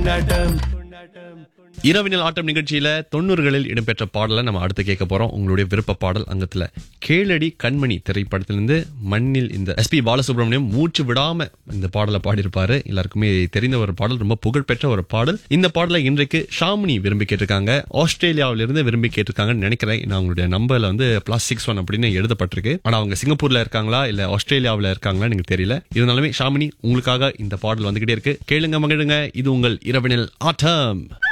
இரவினல் ஆட்டம் நிகழ்ச்சியில தொண்ணூறுகளில் இடம்பெற்ற பாடலை நம்ம அடுத்து கேட்க போறோம் உங்களுடைய விருப்ப பாடல் அங்கத்துல கேளடி கண்மணி திரைப்படத்திலிருந்து மண்ணில் இந்த எஸ்பி பாலசுப்ரமணியம் மூச்சு விடாம இந்த பாடலை பாடியிருப்பாரு எல்லாருக்குமே தெரிந்த ஒரு பாடல் ரொம்ப புகழ்பெற்ற ஒரு பாடல் இந்த பாடலை இன்றைக்கு ஷாமினி விரும்பி கேட்டிருக்காங்க ஆஸ்திரேலியாவில இருந்து விரும்பி கேட்டிருக்காங்கன்னு நினைக்கிறேன் நான் அவங்களுடைய நம்பர்ல வந்து பிளஸ் சிக்ஸ் ஒன் அப்படின்னு எழுதப்பட்டிருக்கு ஆனா அவங்க சிங்கப்பூர்ல இருக்காங்களா இல்ல ஆஸ்திரேலியாவில இருக்காங்களா எனக்கு தெரியல இருந்தாலுமே ஷாமினி உங்களுக்காக இந்த பாடல் வந்துகிட்டே இருக்கு கேளுங்க மகிழுங்க இது உங்கள் இரவினல் ஆட்டம்